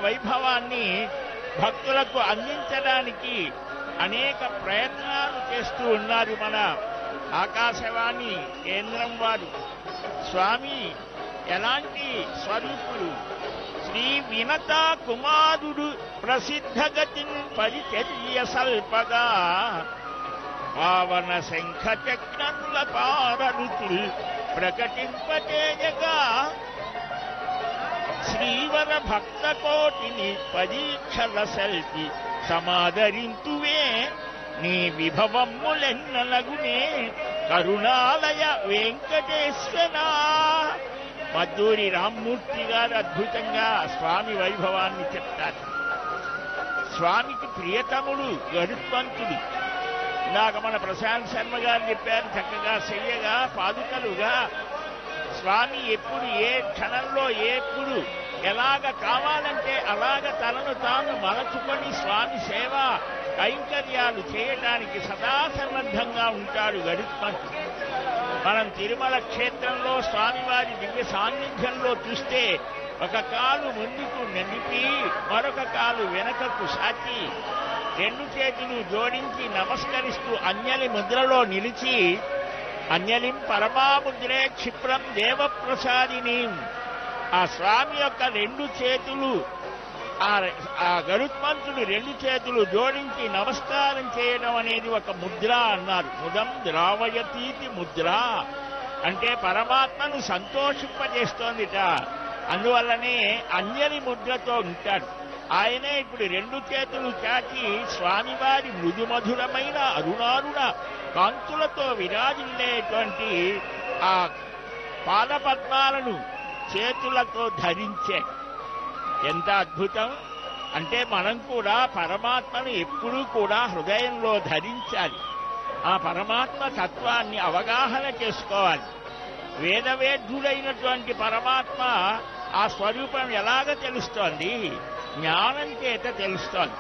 వైభవాన్ని భక్తులకు అందించడానికి అనేక ప్రయత్నాలు చేస్తూ ఉన్నారు మన ఆకాశవాణి కేంద్రం వారు స్వామి ఎలాంటి స్వరూపులు శ్రీ వినత కుమారుడు ప్రసిద్ధగతిన్ పరిచర్య సల్పగా పావన శంఖ చక్రముల పారరుతుల్ ప్రకటింపచేయగా శ్రీవర భక్త కోటిని పరీక్షల సెల్పి సమాదరింతువే నీ విభవమ్ములెన్నలగునే కరుణాలయ వెంకటేశ్వరా మద్దూరి రామ్మూర్తి గారు అద్భుతంగా స్వామి వైభవాన్ని చెప్తారు స్వామికి ప్రియతముడు గరుత్మంతుడు ఇందాక మన ప్రశాంత్ శర్మ గారు చెప్పారు చక్కగా చెయ్యగా పాదుకలుగా స్వామి ఎప్పుడు ఏ క్షణంలో ఎప్పుడు ఎలాగ కావాలంటే అలాగ తనను తాను మలచుకొని స్వామి సేవ కైంకర్యాలు చేయడానికి సదా సన్నద్ధంగా ఉంటాడు గరుత్మంతుడు మనం తిరుమల క్షేత్రంలో స్వామివారి దివ్య సాన్నిధ్యంలో చూస్తే ఒక కాలు ముందుకు నిలిపి మరొక కాలు వెనకకు సాచి రెండు చేతులు జోడించి నమస్కరిస్తూ అంజలి ముద్రలో నిలిచి అంజలిం పరమాముద్రే క్షిప్రం దేవప్రసాదిని ఆ స్వామి యొక్క రెండు చేతులు ఆ ఆ గరుత్మంతుడు రెండు చేతులు జోడించి నమస్కారం చేయడం అనేది ఒక ముద్ర అన్నారు ముదం ద్రావయతీతి ముద్ర అంటే పరమాత్మను సంతోషింపజేస్తోందిట అందువల్లనే అంజలి ముద్రతో ఉంటాడు ఆయనే ఇప్పుడు రెండు చేతులు చాచి స్వామివారి మృదుమధురమైన అరుణారుణ కాంతులతో విరాజిల్లేటువంటి ఆ పాదపద్మాలను చేతులతో ధరించే ఎంత అద్భుతం అంటే మనం కూడా పరమాత్మను ఎప్పుడూ కూడా హృదయంలో ధరించాలి ఆ పరమాత్మ తత్వాన్ని అవగాహన చేసుకోవాలి వేదవేద్యుడైనటువంటి పరమాత్మ ఆ స్వరూపం ఎలాగ తెలుస్తోంది జ్ఞానం చేత తెలుస్తోంది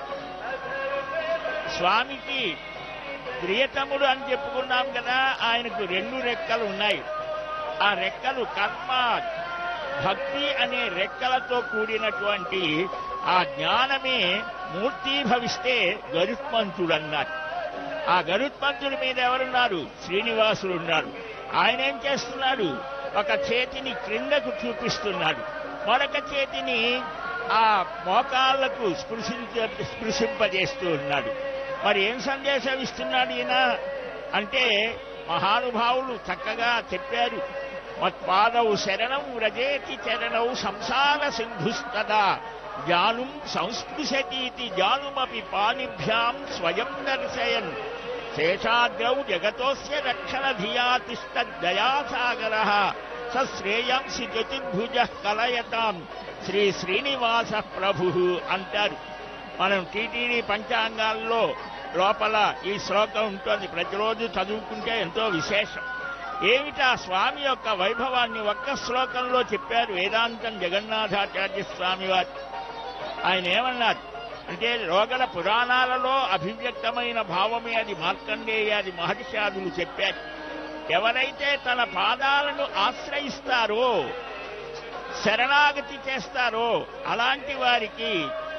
స్వామికి ప్రియతముడు అని చెప్పుకున్నాం కదా ఆయనకు రెండు రెక్కలు ఉన్నాయి ఆ రెక్కలు కర్మ భక్తి అనే రెక్కలతో కూడినటువంటి ఆ జ్ఞానమే మూర్తీభవిస్తే గరుత్మంతుడు అన్నారు ఆ గరుత్మంతుడి మీద ఎవరున్నారు శ్రీనివాసుడు ఉన్నారు ఆయన ఏం చేస్తున్నాడు ఒక చేతిని క్రిందకు చూపిస్తున్నాడు మరొక చేతిని ఆ మోకాళ్లకు స్పృశించ స్పృశింపజేస్తూ ఉన్నాడు మరి ఏం సందేశం ఇస్తున్నాడు ఈయన అంటే మహానుభావులు చక్కగా చెప్పారు మత్పాదౌ శరణం వ్రజేతి చరణౌ సంసార సింధుస్తదా జానుం సంస్పృశతీతి జానుమపి పానిభ్యాం స్వయం దర్శయన్ శేషాద్రౌ జగతోస్య రక్షణ ధియా తిష్టదయాసాగర స శ్రేయాంసి చతుర్భుజ కలయతాం శ్రీ శ్రీనివాస ప్రభు అంటారు మనం టీటీడీ పంచాంగాల్లో లోపల ఈ శ్లోకం ఉంటుంది ప్రతిరోజు చదువుకుంటే ఎంతో విశేషం ఏమిటా స్వామి యొక్క వైభవాన్ని ఒక్క శ్లోకంలో చెప్పారు వేదాంతం జగన్నాథాచార్య స్వామి వారు ఆయన ఏమన్నారు అంటే రోగల పురాణాలలో అభివ్యక్తమైన భావమే అది మార్కండేయాది మహర్షాదులు చెప్పారు ఎవరైతే తన పాదాలను ఆశ్రయిస్తారో శరణాగతి చేస్తారో అలాంటి వారికి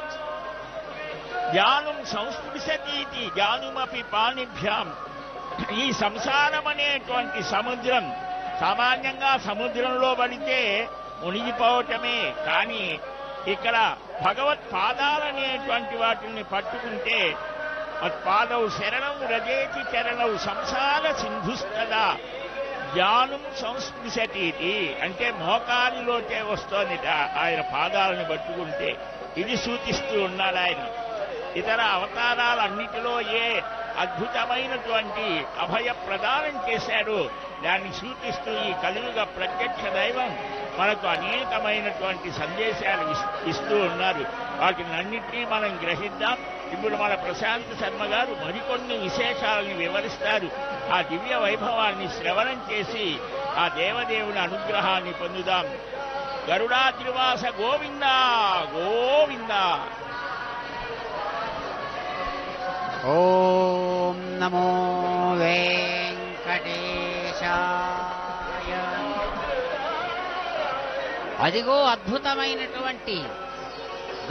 జ్ఞానం సంస్పృశతీతి జ్ఞానుమపి పాణిభ్యాం ఈ సంసారం అనేటువంటి సముద్రం సామాన్యంగా సముద్రంలో పడితే మునిగిపోవటమే కానీ ఇక్కడ భగవత్ పాదాలనేటువంటి వాటిని పట్టుకుంటే మత్పాదౌ శరణం రజేతి చరణౌ సంసార సింధుస్తదా జ్ఞానం సంస్పృశతీతి అంటే మోకాలిలోకే వస్తోందిట ఆయన పాదాలను పట్టుకుంటే ఇది సూచిస్తూ ఉన్నాడు ఆయన ఇతర అవతారాలన్నిటిలో ఏ అద్భుతమైనటువంటి అభయ ప్రదానం చేశాడో దాన్ని సూచిస్తూ ఈ కలియుగ ప్రత్యక్ష దైవం మనకు అనేకమైనటువంటి సందేశాలు ఇస్- ఇస్తూ ఉన్నారు వాటిని అన్నింటినీ మనం గ్రహిద్దాం ఇప్పుడు మన ప్రశాంత్ శర్మ గారు మరికొన్ని విశేషాలను వివరిస్తారు ఆ దివ్య వైభవాన్ని శ్రవణం చేసి ఆ దేవదేవుని అనుగ్రహాన్ని పొందుదాం గరుడాద్రివాస గోవిందా గోవిందా ఓం నమో వెంకటేశాయ అదిగో అద్భుతమైనటువంటి